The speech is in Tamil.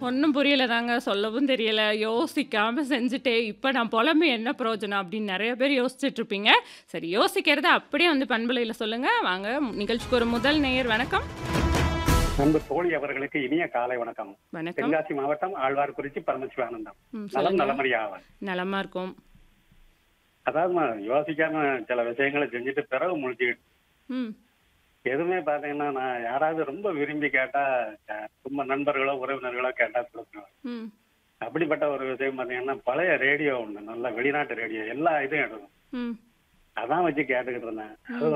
ஒண்ணும் புரியல தாங்க. சொல்லவும் தெரியல. யோசிக்காம செஞ்சுட்டே, இப்ப நான் புலம்பி என்ன பிரயோஜனம் அப்படின்னு நெறைய பேர் யோசிச்சுட்டு இருப்பீங்க. சரி யோசிக்கிறத அப்படியே வந்து பண்பலையில சொல்லுங்க. வாங்க நிகழ்ச்சிக்கு ஒரு முதல் நேயர் வணக்கம். அன்பு தோழி அவர்களுக்கு இனிய காலை வணக்கம் வணக்கம். தென்காசி மாவட்டம் ஆழ்வார்குறிச்சி பரமசிவானந்தம் ம், நலம் சொல்லுங்க. நலமறியாவன் நலமா இருக்கும். அதாவது யோசிக்காம சில விஷயங்களை செஞ்சுட்டு பிறகு முடிச்சுக்கிட்டு ம். எதுவுமே பாத்தீங்கன்னா நான் யாராவது ரொம்ப விரும்பி கேட்டா அஹ், ரொம்ப நண்பர்களோ உறவினர்களோ கேட்டா சொல்லுவேன் ம். அப்படிப்பட்ட ஒரு விஷயம் பாத்தீங்கன்னா பழைய ரேடியோ ஒண்ணு நல்ல வெளிநாட்டு ரேடியோ எல்லா இதையும் எடுக்கும் ம். அதான் வச்சு கேட்டுக்கிட்டு இருந்தேன் அது